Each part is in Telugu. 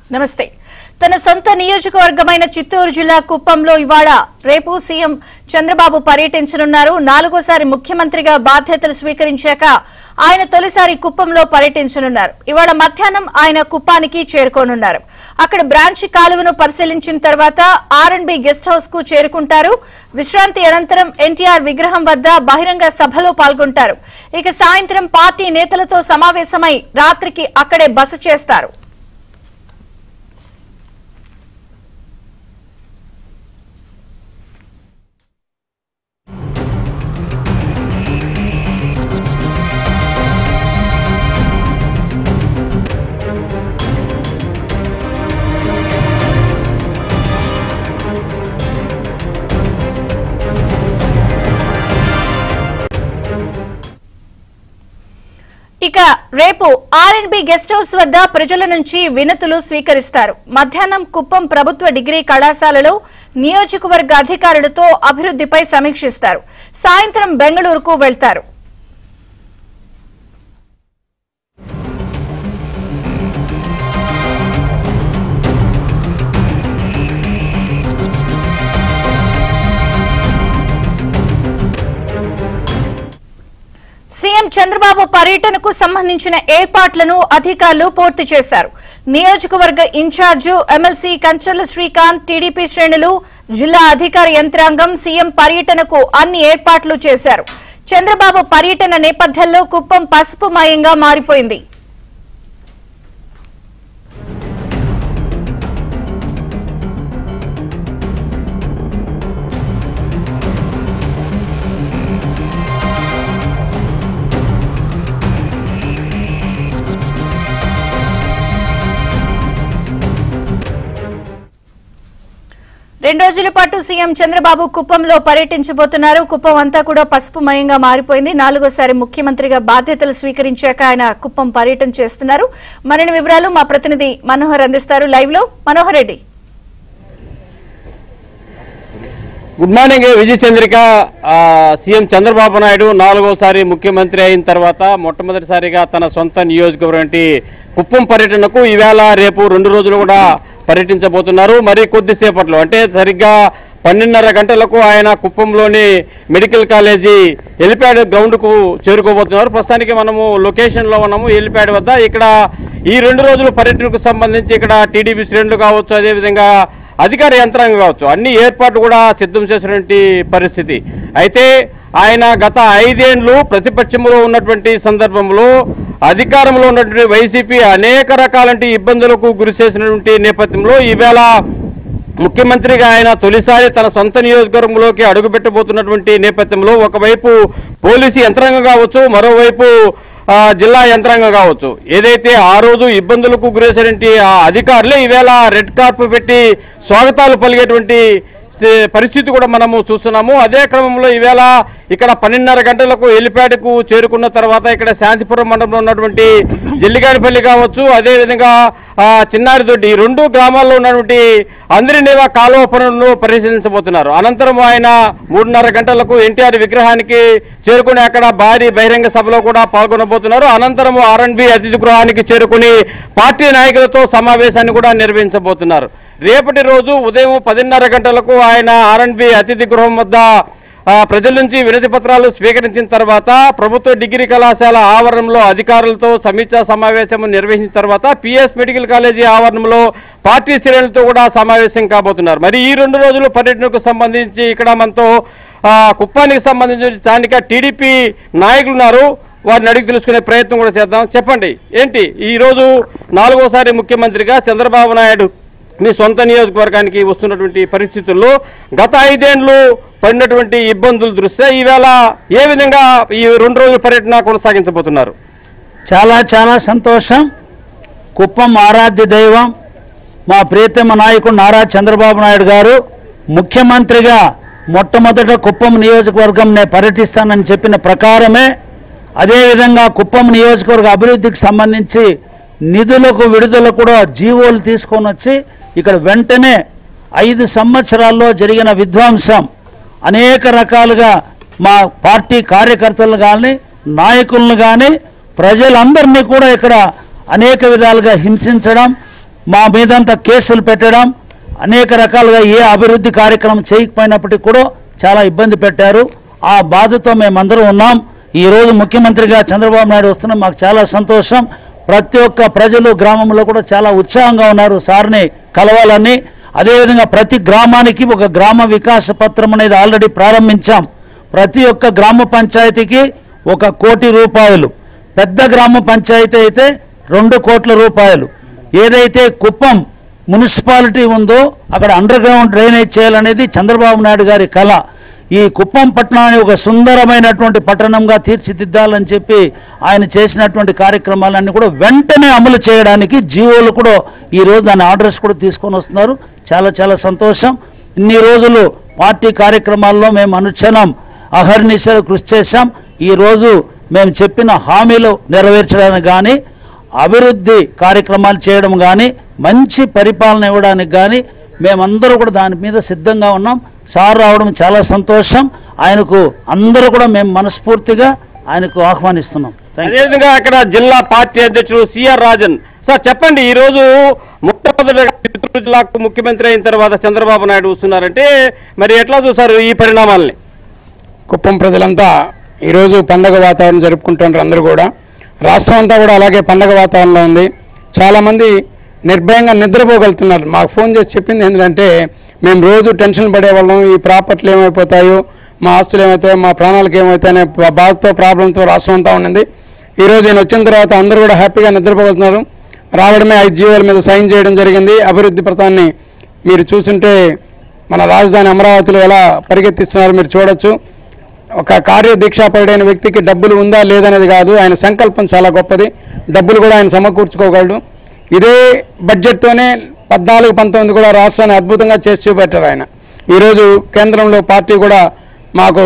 నమస్తే తన సొంత నియోజకవర్గమైన చిత్తూరు జిల్లా కుప్పంలో ఇవాళ రేపు సీఎం చంద్రబాబు పర్యటించనున్నారు నాలుగోసారి ముఖ్యమంత్రిగా బాధ్యతలు స్వీకరించాక ఆయన తొలిసారి కుప్పంలో పర్యటించనున్నారు ఇవాళ మధ్యాహ్నం ఆయన కుప్పానికి చేరుకోనున్నారు అక్కడ బ్రాంచ్ కాలువను పరిశీలించిన తర్వాత R and B guest house కు చేరుకుంటారు విశ్రాంతి అనంతరం ఎన్టీఆర్ విగ్రహం వద్ద బహిరంగ సభలో పాల్గొంటారు ఇక సాయంత్రం పార్టీ నేతలతో సమావేశమై రాత్రికి అక్కడే బస చేస్తారు ఇక రేపు R and B guest house వద్ద ప్రజల నుంచి వినతులు స్వీకరిస్తారు మధ్యాహ్నం కుప్పం ప్రభుత్వ డిగ్రీ కళాశాలలో నియోజకవర్గ అధికారులతో అభివృద్దిపై సమీక్షిస్తారు సాయంత్రం బెంగళూరుకు వెళ్తారు సీఎం చంద్రబాబు పర్యటనకు సంబంధించిన ఏర్పాట్లను అధికారులు పూర్తి చేశారు నియోజకవర్గ incharge MLC Kancharla Srikanth TDP శ్రేణులు జిల్లా అధికార యంత్రాంగం సీఎం పర్యటనకు అన్ని ఏర్పాట్లు చేశారు చంద్రబాబు పర్యటన నేపథ్యంలో కుప్పం పసుపుమయంగా మారిపోయింది రెండు రోజుల పాటు సీఎం చంద్రబాబు కుప్పంలో పర్యటించబోతున్నారు కుప్పం అంతా కూడా పసుపుమయంగా మారిపోయింది నాలుగోసారి ముఖ్యమంత్రిగా బాధ్యతలు స్వీకరించాక ఆయన కుప్పం పర్యటన చేస్తున్నారు మరిన్ని వివరాలు మా ప్రతినిధి మనోహర్ అందిస్తారు లైవ్ లో మనోహర్ రెడ్డి గుడ్ మార్నింగ్ విజయ్ చంద్రిక ఆ, సీఎం చంద్రబాబు నాయుడు నాలుగోసారి ముఖ్యమంత్రి అయిన తర్వాత మొట్టమొదటిసారిగా తన సొంత నియోజకవర్గం కుప్పం పర్యటనకు ఈవేళ రేపు రెండు రోజులు కూడా పర్యటించబోతున్నారు మరి కొద్దిసేపట్లో అంటే సరిగ్గా పన్నెండున్నర గంటలకు ఆయన కుప్పంలోని మెడికల్ కాలేజీ హెలిప్యాడ్ గ్రౌండ్కు చేరుకోబోతున్నారు ప్రస్తుతానికి మనము లొకేషన్లో ఉన్నాము హెలిప్యాడ్ వద్ద ఇక్కడ ఈ రెండు రోజుల పర్యటనకు సంబంధించి ఇక్కడ టీడీపీ శ్రేణులు కావచ్చు అదేవిధంగా అధికార యంత్రాంగం కావచ్చు అన్ని ఏర్పాట్లు కూడా సిద్ధం చేసినటువంటి పరిస్థితి అయితే ఆయన గత ఐదేండ్లు ప్రతిపక్షంలో ఉన్నటువంటి సందర్భంలో అధికారంలో ఉన్నటువంటి వైసీపీ అనేక రకాలంటి ఇబ్బందులకు గురి చేసినటువంటి నేపథ్యంలో ఈవేళ ముఖ్యమంత్రిగా ఆయన తొలిసారి తన సొంత నియోజకవర్గంలోకి అడుగుపెట్టబోతున్నటువంటి నేపథ్యంలో ఒకవైపు పోలీసు యంత్రాంగం కావచ్చు మరోవైపు ఆ, జిల్లా యంత్రాంగం కావచ్చు ఏదైతే ఆ రోజు ఇబ్బందులకు గురేసినటువంటి ఆ అధికారులే ఈవేళ రెడ్ కార్ప్ పెట్టి స్వాగతాలు పలిగేటువంటి సే- పరిస్థితి కూడా మనము చూస్తున్నాము అదే క్రమంలో ఈవేళ ఇక్కడ పన్నెండున్నర గంటలకు ఎలిప్యాడ్కు చేరుకున్న తర్వాత ఇక్కడ శాంతిపురం మండలంలో ఉన్నటువంటి జల్లిగాడిపల్లి కావచ్చు అదేవిధంగా ఆ, చిన్నారిదొడ్డి ఈ రెండు గ్రామాల్లో ఉన్నటువంటి అందరినేవా కాలువ పనులను పరిశీలించబోతున్నారు అనంతరం ఆయన మూడున్నర గంటలకు ఎన్టీఆర్ విగ్రహానికి చేరుకుని అక్కడ భారీ బహిరంగ సభలో కూడా పాల్గొనబోతున్నారు అనంతరం ఆర్ఎన్బి అతిథి గృహానికి చేరుకుని పార్టీ నాయకులతో సమావేశాన్ని కూడా నిర్వహించబోతున్నారు రేపటి రోజు ఉదయం పదిన్నర గంటలకు ఆయన ఆర్ఎన్బి అతిథి గృహం వద్ద ఆ, ప్రజల నుంచి వినతి పత్రాలు స్వీకరించిన తర్వాత ప్రభుత్వ డిగ్రీ కళాశాల ఆవరణంలో అధికారులతో సమీక్షా సమావేశం నిర్వహించిన తర్వాత పిఎస్ మెడికల్ కాలేజీ ఆవరణంలో పార్టీ శ్రేణులతో కూడా సమావేశం కాబోతున్నారు మరి ఈ రెండు రోజుల పర్యటనకు సంబంధించి ఇక్కడ మనతో ఆ, కుప్పానికి సంబంధించిన స్థానిక టీడీపీ నాయకులు ఉన్నారు వారిని అడిగి తెలుసుకునే ప్రయత్నం కూడా చేద్దాం చెప్పండి ఏంటి ఈ రోజు నాలుగోసారి ముఖ్యమంత్రిగా చంద్రబాబు నాయుడు మీ సొంత నియోజకవర్గానికి వస్తున్నటువంటి పరిస్థితుల్లో గత ఐదేండ్లు పడినటువంటి ఇబ్బందుల దృష్ట్యా ఈవేళ ఏ విధంగా ఈ రెండు రోజుల పర్యటన కొనసాగించబోతున్నారు చాలా చాలా సంతోషం కుప్పం ఆరాధ్య దైవం మా ప్రియతమ నాయకుడు నారా చంద్రబాబు నాయుడు గారు ముఖ్యమంత్రిగా మొట్టమొదట కుప్పం నియోజకవర్గం నేను పర్యటిస్తానని చెప్పిన ప్రకారమే అదేవిధంగా కుప్పం నియోజకవర్గ అభివృద్ధికి సంబంధించి నిధులకు విడుదల కూడా జీవోలు తీసుకొని వచ్చి ఇక్కడ వెంటనే ఐదు సంవత్సరాల్లో జరిగిన విధ్వంసం అనేక రకాలుగా మా పార్టీ కార్యకర్తలు కానీ నాయకులను కానీ ప్రజలందరినీ కూడా ఇక్కడ అనేక విధాలుగా హింసించడం మా మీదంతా కేసులు పెట్టడం అనేక రకాలుగా ఏ అభివృద్ధి కార్యక్రమం చేయకపోయినప్పటికీ కూడా చాలా ఇబ్బంది పెట్టారు ఆ బాధతో మేమందరం ఉన్నాం ఈరోజు ముఖ్యమంత్రిగా చంద్రబాబు నాయుడు వస్తున్నాం మాకు చాలా సంతోషం ప్రతి ఒక్క ప్రజలు గ్రామంలో కూడా చాలా ఉత్సాహంగా ఉన్నారు సార్ని కలవాలని అదేవిధంగా ప్రతి గ్రామానికి ఒక గ్రామ వికాస పత్రం అనేది ఆల్రెడీ ప్రారంభించాం ప్రతి ఒక్క గ్రామ పంచాయతీకి ఒక కోటి రూపాయలు పెద్ద గ్రామ పంచాయతీ అయితే రెండు కోట్ల రూపాయలు ఏదైతే కుప్పం మున్సిపాలిటీ ఉందో అక్కడ అండర్ గ్రౌండ్ డ్రైనేజ్ చేయాలనేది చంద్రబాబు నాయుడు గారి కళ ఈ కుప్పం పట్టణాన్ని ఒక సుందరమైనటువంటి పట్టణంగా తీర్చిదిద్దాలని చెప్పి ఆయన చేసినటువంటి కార్యక్రమాలన్నీ కూడా వెంటనే అమలు చేయడానికి జీవోలు కూడా ఈ రోజు దాని ఆర్డర్స్ కూడా తీసుకొని వస్తున్నారు చాలా చాలా సంతోషం ఇన్ని రోజులు పార్టీ కార్యక్రమాల్లో మేము అనుక్షణం అహర్నిశలు కృషి చేశాం ఈ రోజు మేము చెప్పిన హామీలు నెరవేర్చడానికి కానీ అభివృద్ధి కార్యక్రమాలు చేయడం కానీ మంచి పరిపాలన ఇవ్వడానికి కానీ మేమందరూ కూడా దాని మీద సిద్ధంగా ఉన్నాం సార్ రావడం చాలా సంతోషం ఆయనకు అందరూ కూడా మేము మనస్ఫూర్తిగా ఆయనకు ఆహ్వానిస్తున్నాం థ్యాంక్ యూ అదేవిధంగా అక్కడ జిల్లా పార్టీ అధ్యక్షుడు సిఆర్ రాజన్ సార్ చెప్పండి ఈ రోజు మొట్టమొదటిగా చిత్తూరు జిల్లాకు ముఖ్యమంత్రి అయిన తర్వాత చంద్రబాబు నాయుడు వస్తున్నారంటే మరి ఎట్లా చూసారు ఈ పరిణామాలని కుప్పం ప్రజలంతా ఈరోజు పండగ వాతావరణం జరుపుకుంటున్నారు అందరూ కూడా రాష్ట్రం అంతా కూడా అలాగే పండగ వాతావరణంలో ఉంది చాలామంది నిర్భయంగా నిద్రపోగలుగుతున్నారు మాకు ఫోన్ చేసి చెప్పింది ఏంటంటే మేము రోజు టెన్షన్ పడేవాళ్ళం ఈ ప్రాపర్టీలు ఏమైపోతాయో మా ఆస్తులు ఏమవుతాయో మా ప్రాణాలకు ఏమవుతాయనే బా- బాధతో ప్రాబ్లంతో రాష్ట్రం అంతా ఉండింది ఈరోజు నేను వచ్చిన తర్వాత అందరూ కూడా హ్యాపీగా నిద్రపోగలుగుతున్నారు రావడమే ఐదు జీవోల మీద సైన్ చేయడం జరిగింది అభివృద్ధి పథాన్ని మీరు చూసుంటే మన రాజధాని అమరావతిలో ఎలా పరిగెత్తిస్తున్నారు మీరు చూడొచ్చు ఒక కార్యదీక్షాపరుడైన వ్యక్తికి డబ్బులు ఉందా లేదనేది కాదు ఆయన సంకల్పం చాలా గొప్పది డబ్బులు కూడా ఆయన సమకూర్చుకోగలడు ఇదే బడ్జెట్తోనే పద్నాలుగు పంతొమ్మిది కూడా రాష్ట్రాన్ని అద్భుతంగా చేసి చూపెట్టారు ఆయన ఈరోజు కేంద్రంలో పార్టీ కూడా మాకు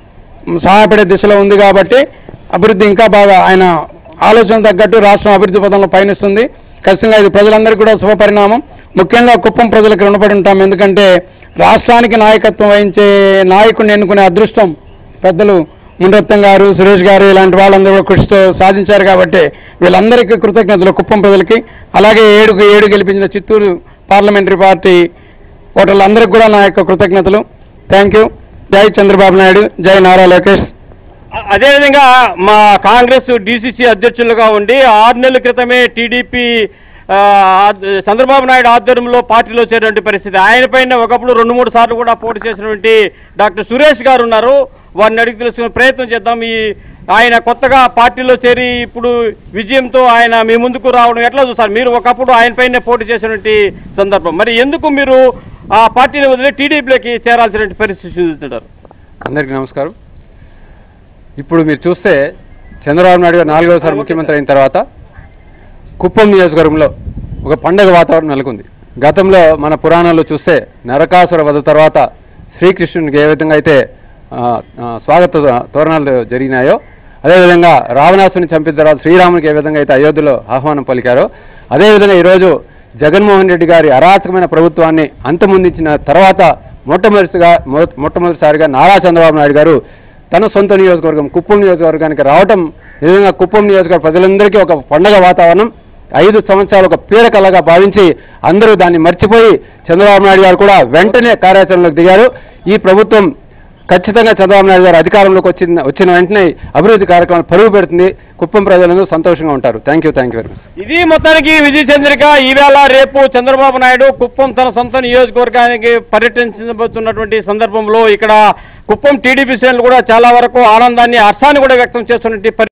సహాయపడే దిశలో ఉంది కాబట్టి అభివృద్ధి ఇంకా బాగా ఆయన ఆలోచన తగ్గట్టు రాష్ట్రం అభివృద్ధి పదంలో పయనిస్తుంది ఖచ్చితంగా ఇది ప్రజలందరికీ కూడా శుభపరిణామం ముఖ్యంగా కుప్పం ప్రజలకు రుణపడి ఉంటాం ఎందుకంటే రాష్ట్రానికి నాయకత్వం వహించే నాయకుడిని ఎన్నుకునే అదృష్టం పెద్దలు మునరత్నం గారు సురేష్ గారు ఇలాంటి వాళ్ళందరూ కూడా కృషితో సాధించారు కాబట్టి వీళ్ళందరికీ కృతజ్ఞతలు కుప్పం ప్రజలకి అలాగే ఏడుకు ఏడు గెలిపించిన చిత్తూరు పార్లమెంటరీ పార్టీ ఓటర్లందరికీ కూడా నా యొక్క కృతజ్ఞతలు థ్యాంక్ యూ జై చంద్రబాబు నాయుడు జై నారా లోకేష్ అ- అదేవిధంగా మా కాంగ్రెస్ డిసిసి అధ్యక్షులుగా ఉండి ఆరు నెలల క్రితమే టీడీపీ ఆ, ఆద్- చంద్రబాబు నాయుడు ఆధ్వర్యంలో పార్టీలో చేరినటువంటి పరిస్థితి ఆయన పైన ఒకప్పుడు రెండు మూడు సార్లు కూడా పోటీ చేసినటువంటి డాక్టర్ సురేష్ గారు ఉన్నారు వారిని అడిగి తెలుసుకునే ప్రయత్నం చేద్దాం ఈ ఆయన కొత్తగా పార్టీలో చేరి ఇప్పుడు విజయంతో ఆయన మీ ముందుకు రావడం ఎట్లా చూస్తారు మీరు ఒకప్పుడు ఆయన పైనే పోటీ చేసినటువంటి సందర్భం మరి ఎందుకు మీరు ఆ పార్టీని వదిలి టీడీపీలోకి చేరాల్సినటువంటి పరిస్థితి చూస్తుంటారు అందరికీ నమస్కారం ఇప్పుడు మీరు చూస్తే చంద్రబాబు నాయుడు గారు నాలుగవసారి ముఖ్యమంత్రి అయిన తర్వాత కుప్పం నియోజకవర్గంలో ఒక పండగ వాతావరణం నెలకొంది గతంలో మన పురాణాల్లో చూస్తే నరకాసుర వధ తర్వాత శ్రీకృష్ణునికి ఏ విధంగా అయితే ఆ, ఆ, స్వాగత తోరణాలు జరిగినాయో అదేవిధంగా రావణాసుని చంపిన తర్వాత శ్రీరామునికి ఏ విధంగా అయితే అయోధ్యలో ఆహ్వానం పలికారో అదేవిధంగా ఈరోజు జగన్మోహన్ రెడ్డి గారి అరాచకమైన ప్రభుత్వాన్ని అంతమొందించిన తర్వాత మొట్టమొదటిగా మొ- మొట్టమొదటిసారిగా నారా చంద్రబాబు నాయుడు గారు తన సొంత నియోజకవర్గం కుప్పం నియోజకవర్గానికి రావటం నిజంగా కుప్పం నియోజకవర్గ ప్రజలందరికీ ఒక పండగ వాతావరణం ఐదు సంవత్సరాలు ఒక పీడకలగా భావించి అందరూ దాన్ని మర్చిపోయి చంద్రబాబు నాయుడు గారు కూడా వెంటనే కార్యాచరణలోకి దిగారు ఈ ప్రభుత్వం ఖచ్చితంగా చంద్రబాబు నాయుడు గారు అధికారంలోకి వచ్చిన వచ్చిన వెంటనే అభివృద్ధి కార్యక్రమాలు పరుగు పెడుతుంది కుప్పం ప్రజలందరూ సంతోషంగా ఉంటారు thank you thank you very much ఇది మొత్తానికి విజయ చంద్రిక ఈవేళ రేపు చంద్రబాబు నాయుడు కుప్పం తన సొంత నియోజకవర్గానికి పర్యటించబోతున్నటువంటి సందర్భంలో ఇక్కడ కుప్పం టీడీపీ శ్రేణులు కూడా చాలా వరకు ఆనందాన్ని హర్షాన్ని కూడా వ్యక్తం చేస్తున్నటువంటి పరి-